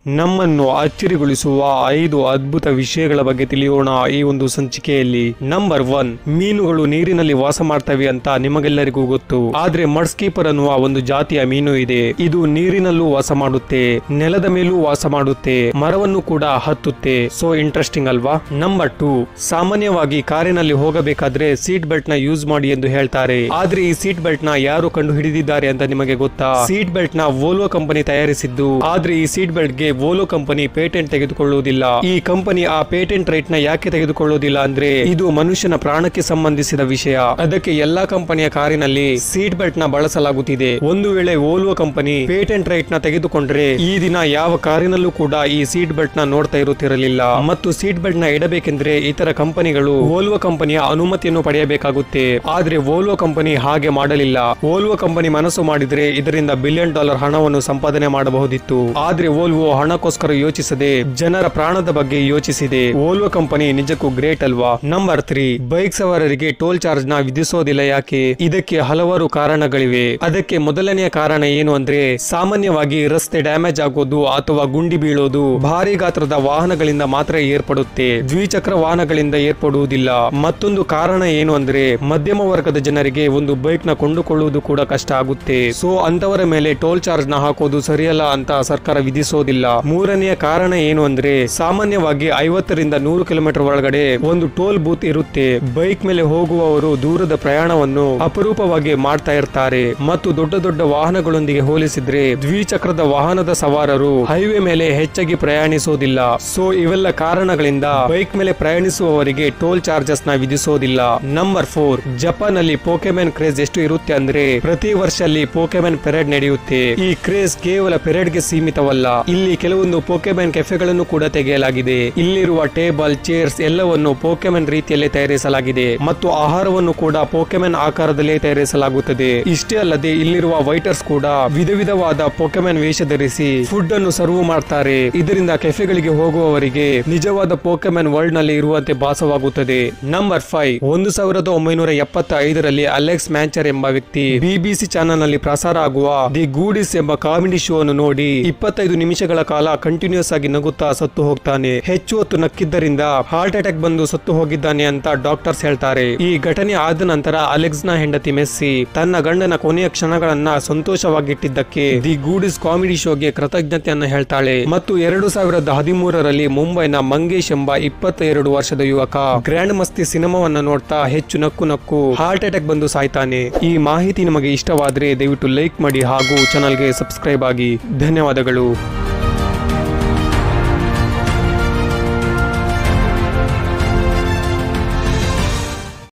ನಮ್ಮನ್ನು ಅಚ್ಚರಿಗೊಳಿಸುವ ಐದು ಅದ್ಭುತ ವಿಷಯಗಳ ಬಗ್ಗೆ ತಿಳಿಯೋಣ ಈ ಒಂದು ಸಂಚಿಕೆಯಲ್ಲಿ ನಂಬರ್ ಒನ್ ಮೀನುಗಳು ನೀರಿನಲ್ಲಿ ವಾಸ ಮಾಡ್ತವೆ ಅಂತ ನಿಮಗೆಲ್ಲರಿಗೂ ಗೊತ್ತು ಆದ್ರೆ ಮಡ್ಸ್ಕೀಪರ್ ಅನ್ನುವ ಒಂದು ಜಾತಿಯ ಮೀನು ಇದೆ ಇದು ನೀರಿನಲ್ಲೂ ವಾಸ ಮಾಡುತ್ತೆ ನೆಲದ ಮೇಲೂ ವಾಸ ಮಾಡುತ್ತೆ ಮರವನ್ನು ಕೂಡ ಹತ್ತುತ್ತೆ ಸೊ ಇಂಟ್ರೆಸ್ಟಿಂಗ್ ಅಲ್ವಾ ನಂಬರ್ ಟೂ ಸಾಮಾನ್ಯವಾಗಿ ಕಾರಿನಲ್ಲಿ ಹೋಗಬೇಕಾದ್ರೆ ಸೀಟ್ ಬೆಲ್ಟ್ ನ ಯೂಸ್ ಮಾಡಿ ಎಂದು ಹೇಳ್ತಾರೆ ಆದ್ರೆ ಈ ಸೀಟ್ ಬೆಲ್ಟ್ ನ ಯಾರು ಕಂಡು ಹಿಡಿದಿದ್ದಾರೆ ಅಂತ ನಿಮಗೆ ಗೊತ್ತಾ ಸೀಟ್ ಬೆಲ್ಟ್ ನ ವೋಲ್ವೋ ಕಂಪನಿ ತಯಾರಿಸಿದ್ದು ಆದ್ರೆ ಈ ಸೀಟ್ ಬೆಲ್ಟ್ ಗೆ ವೋಲೋ ಕಂಪನಿ ಪೇಟೆಂಟ್ ತೆಗೆದುಕೊಳ್ಳುವುದಿಲ್ಲ ಈ ಕಂಪನಿ ಆ ಪೇಟೆಂಟ್ ರೈಟ್ ನ ಯಾಕೆ ತೆಗೆದುಕೊಳ್ಳುವುದಿಲ್ಲ ಅಂದ್ರೆ ಇದು ಮನುಷ್ಯನ ಪ್ರಾಣಕ್ಕೆ ಸಂಬಂಧಿಸಿದ ವಿಷಯ ಅದಕ್ಕೆ ಎಲ್ಲಾ ಕಂಪನಿಯ ಕಾರಿನಲ್ಲಿ ಸೀಟ್ ಬೆಲ್ಟ್ ನ ಬಳಸಲಾಗುತ್ತಿದೆ ಒಂದು ವೇಳೆ ವೋಲ್ವೋ ಕಂಪನಿ ಪೇಟೆಂಟ್ ರೈಟ್ ನ ತೆಗೆದುಕೊಂಡ್ರೆ ಈ ದಿನ ಯಾವ ಕಾರಿನಲ್ಲೂ ಕೂಡ ಈ ಸೀಟ್ ಬೆಲ್ಟ್ ನ ನೋಡ್ತಾ ಇರುತ್ತಿರಲಿಲ್ಲ ಮತ್ತು ಸೀಟ್ ಬೆಲ್ಟ್ ನ ಇಡಬೇಕೆಂದ್ರೆ ಇತರ ಕಂಪನಿಗಳು ವೋಲ್ವೋ ಕಂಪನಿಯ ಅನುಮತಿಯನ್ನು ಪಡೆಯಬೇಕಾಗುತ್ತೆ ಆದ್ರೆ ವೋಲ್ವೋ ಕಂಪನಿ ಹಾಗೆ ಮಾಡಲಿಲ್ಲ ವೋಲ್ವೋ ಕಂಪನಿ ಮನಸ್ಸು ಮಾಡಿದ್ರೆ ಇದರಿಂದ ಬಿಲಿಯನ್ ಡಾಲರ್ ಹಣವನ್ನು ಸಂಪಾದನೆ ಮಾಡಬಹುದಿತ್ತು ಆದ್ರೆ ವೋಲ್ವೋ ಹಣಕ್ಕೋಸ್ಕರ ಯೋಚಿಸದೆ ಜನರ ಪ್ರಾಣದ ಬಗ್ಗೆ ಯೋಚಿಸಿದೆ ವೋಲ್ವೋ ಕಂಪನಿ ನಿಜಕ್ಕೂ ಗ್ರೇಟ್ ಅಲ್ವಾ ನಂಬರ್ ತ್ರೀ ಬೈಕ್ ಸವಾರರಿಗೆ ಟೋಲ್ ಚಾರ್ಜ್ ನ ವಿಧಿಸೋದಿಲ್ಲ ಯಾಕೆ ಇದಕ್ಕೆ ಹಲವಾರು ಕಾರಣಗಳಿವೆ ಅದಕ್ಕೆ ಮೊದಲನೆಯ ಕಾರಣ ಏನು ಅಂದ್ರೆ ಸಾಮಾನ್ಯವಾಗಿ ರಸ್ತೆ ಡ್ಯಾಮೇಜ್ ಆಗೋದು ಅಥವಾ ಗುಂಡಿ ಬೀಳೋದು ಭಾರಿ ಗಾತ್ರದ ವಾಹನಗಳಿಂದ ಮಾತ್ರ ಏರ್ಪಡುತ್ತೆ ದ್ವಿಚಕ್ರ ವಾಹನಗಳಿಂದ ಏರ್ಪಡುವುದಿಲ್ಲ ಮತ್ತೊಂದು ಕಾರಣ ಏನು ಅಂದ್ರೆ ಮಧ್ಯಮ ವರ್ಗದ ಜನರಿಗೆ ಒಂದು ಬೈಕ್ ನ ಕೊಂಡುಕೊಳ್ಳುವುದು ಕೂಡ ಕಷ್ಟ ಆಗುತ್ತೆ ಸೊ ಅಂತವರ ಮೇಲೆ ಟೋಲ್ ಚಾರ್ಜ್ ನ ಹಾಕೋದು ಸರಿಯಲ್ಲ ಅಂತ ಸರ್ಕಾರ ವಿಧಿಸೋದಿಲ್ಲ ಮೂರನೆಯ ಕಾರಣ ಏನು ಅಂದ್ರೆ ಸಾಮಾನ್ಯವಾಗಿ ಐವತ್ತರಿಂದ ನೂರು ಕಿಲೋಮೀಟರ್ ಒಳಗಡೆ ಒಂದು ಟೋಲ್ ಬೂತ್ ಇರುತ್ತೆ ಬೈಕ್ ಮೇಲೆ ಹೋಗುವವರು ದೂರದ ಪ್ರಯಾಣವನ್ನು ಅಪರೂಪವಾಗಿ ಮಾಡ್ತಾ ಇರ್ತಾರೆ ಮತ್ತು ದೊಡ್ಡ ದೊಡ್ಡ ವಾಹನಗಳೊಂದಿಗೆ ಹೋಲಿಸಿದ್ರೆ ದ್ವಿಚಕ್ರದ ವಾಹನದ ಸವಾರರು ಹೈವೇ ಮೇಲೆ ಹೆಚ್ಚಾಗಿ ಪ್ರಯಾಣಿಸೋದಿಲ್ಲ ಸೊ ಇವೆಲ್ಲ ಕಾರಣಗಳಿಂದ ಬೈಕ್ ಮೇಲೆ ಪ್ರಯಾಣಿಸುವವರಿಗೆ ಟೋಲ್ ಚಾರ್ಜಸ್ ನ ವಿಧಿಸೋದಿಲ್ಲ ನಂಬರ್ ಫೋರ್ ಜಪಾನ್ ಅಲ್ಲಿ ಪೋಕೆಮೆನ್ ಕ್ರೇಜ್ ಎಷ್ಟು ಇರುತ್ತೆ ಅಂದ್ರೆ ಪ್ರತಿ ವರ್ಷ ಅಲ್ಲಿ ಪೋಕೆಮೆನ್ ಪೆರೇಡ್ ನಡೆಯುತ್ತೆ ಈ ಕ್ರೇಜ್ ಕೇವಲ ಪೆರೇಡ್ ಗೆ ಸೀಮಿತವಲ್ಲ ಇಲ್ಲಿ ಕೆಲವೊಂದು ಪೋಕೆಮೆನ್ ಕೆಫೆಗಳನ್ನು ಕೂಡ ತೆಗೆಯಲಾಗಿದೆ ಇಲ್ಲಿರುವ ಟೇಬಲ್ ಚೇರ್ಸ್ ಎಲ್ಲವನ್ನು ಪೋಕೆಮೆನ್ ರೀತಿಯಲ್ಲೇ ತಯಾರಿಸಲಾಗಿದೆ ಮತ್ತು ಆಹಾರವನ್ನು ಕೂಡ ಪೋಕೆಮೆನ್ ಆಕಾರದಲ್ಲೇ ತಯಾರಿಸಲಾಗುತ್ತದೆ ಇಷ್ಟೇ ಅಲ್ಲದೆ ಇಲ್ಲಿರುವ ವೈಟರ್ಸ್ ಕೂಡ ವಿಧ ವಿಧವಾದ ಪೋಕೆಮೆನ್ ವೇಷ ಧರಿಸಿ ಫುಡ್ ಅನ್ನು ಸರ್ವ್ ಮಾಡ್ತಾರೆ ಇದರಿಂದ ಕೆಫೆಗಳಿಗೆ ಹೋಗುವವರಿಗೆ ನಿಜವಾದ ಪೋಕೆಮೆನ್ ವರ್ಲ್ಡ್ ನಲ್ಲಿ ಇರುವಂತೆ ಭಾಸವಾಗುತ್ತದೆ ನಂಬರ್ ಫೈವ್ ಒಂದು ಸಾವಿರದ ಒಂಬೈನೂರ ಎಪ್ಪತ್ತ ಐದರಲ್ಲಿ ಅಲೆಕ್ಸ್ ಮ್ಯಾಂಚರ್ ಎಂಬ ವ್ಯಕ್ತಿ ಬಿಬಿಸಿ ಚಾನೆಲ್ ನಲ್ಲಿ ಪ್ರಸಾರ ಆಗುವ ದಿ ಗೂಡಿಸ್ ಎಂಬ ಕಾಮಿಡಿ ಶೋ ಅನ್ನು ನೋಡಿ ಇಪ್ಪತ್ತೈದು ನಿಮಿಷಗಳ ಕಾಲ ಕಂಟಿನ್ಯೂಸ್ ಆಗಿ ನಗುತ್ತಾ ಸತ್ತು ಹೋಗ್ತಾನೆ ಹೆಚ್ಚು ಹೊತ್ತು ನಕ್ಕಿದ್ದರಿಂದ ಹಾರ್ಟ್ ಅಟ್ಯಾಕ್ ಬಂದು ಸತ್ತು ಹೋಗಿದ್ದಾನೆ ಅಂತ ಡಾಕ್ಟರ್ಸ್ ಹೇಳ್ತಾರೆ ಈ ಘಟನೆ ಆದ ನಂತರ ಅಲೆಕ್ಸ್ ನ ಹೆಂಡತಿ ಮೆಸ್ಸಿ ತನ್ನ ಗಂಡನ ಕೊನೆಯ ಕ್ಷಣಗಳನ್ನ ಸಂತೋಷವಾಗಿಟ್ಟಿದ್ದಕ್ಕೆ ದಿ ಗೂಡಿಸ್ ಕಾಮಿಡಿ ಶೋಗೆ ಕೃತಜ್ಞತೆಯನ್ನ ಹೇಳ್ತಾಳೆ ಮತ್ತು ಎರಡು ಸಾವಿರದ ಹದಿಮೂರರಲ್ಲಿ ಮುಂಬೈನ ಮಂಗೇಶ್ ಎಂಬ ಇಪ್ಪತ್ತೆರಡು ವರ್ಷದ ಯುವಕ ಗ್ರ್ಯಾಂಡ್ ಮಸ್ತಿ ಸಿನಿಮಾವನ್ನ ನೋಡ್ತಾ ಹೆಚ್ಚು ನಕ್ಕು ನಕ್ಕು ಹಾರ್ಟ್ ಅಟ್ಯಾಕ್ ಬಂದು ಸಾಯ್ತಾನೆ ಈ ಮಾಹಿತಿ ನಿಮಗೆ ಇಷ್ಟವಾದ್ರೆ ದಯವಿಟ್ಟು ಲೈಕ್ ಮಾಡಿ ಹಾಗೂ ಚಾನಲ್ಗೆ ಸಬ್ಸ್ಕ್ರೈಬ್ ಆಗಿ ಧನ್ಯವಾದಗಳು